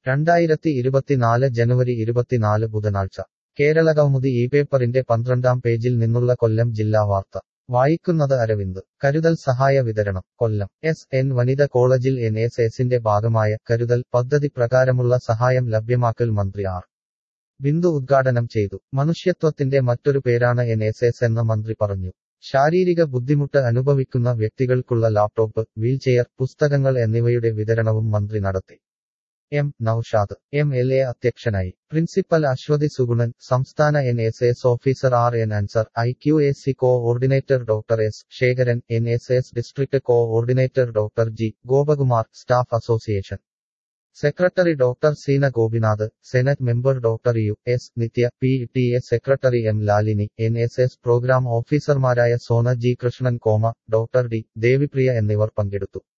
രണ്ടായിരത്തി ഇരുപത്തിനാല് ജനുവരി ഇരുപത്തിനാല് ബുധനാഴ്ച കേരളകൗമുദി ഈ പേപ്പറിന്റെ പന്ത്രണ്ടാം പേജിൽ നിന്നുള്ള കൊല്ലം ജില്ലാ വാർത്ത വായിക്കുന്നത് അരവിന്ദ് കരുതൽ സഹായ വിതരണം കൊല്ലം എസ് എൻ വനിത കോളേജിൽ എൻ എസ് എസിന്റെ ഭാഗമായ കരുതൽ പദ്ധതി പ്രകാരമുള്ള സഹായം ലഭ്യമാക്കൽ മന്ത്രി ആർ ബിന്ദു ഉദ്ഘാടനം ചെയ്തു മനുഷ്യത്വത്തിന്റെ മറ്റൊരു പേരാണ് എൻ എസ് എസ് എന്ന് മന്ത്രി പറഞ്ഞു ശാരീരിക ബുദ്ധിമുട്ട് അനുഭവിക്കുന്ന വ്യക്തികൾക്കുള്ള ലാപ്ടോപ്പ് വീൽചെയർ പുസ്തകങ്ങൾ എന്നിവയുടെ വിതരണവും മന്ത്രി നടത്തി M Noushad M L A അധ്യക്ഷനായി പ്രിൻസിപ്പൽ അശ്വതി സുഗുണൻ സംസ്ഥാന N S S officer R N Ansar I Q S C coordinator doctor S Sekharan N S S district coordinator doctor G Gopakumar staff association secretary doctor Seena Gopinath senate member doctor U S Nithya P T A secretary M Lalini N S S programme ഓഫീസർമാരായ Sona G Krishnan കോമ doctor D Devipriya എന്നിവർ പങ്കെടുത്തു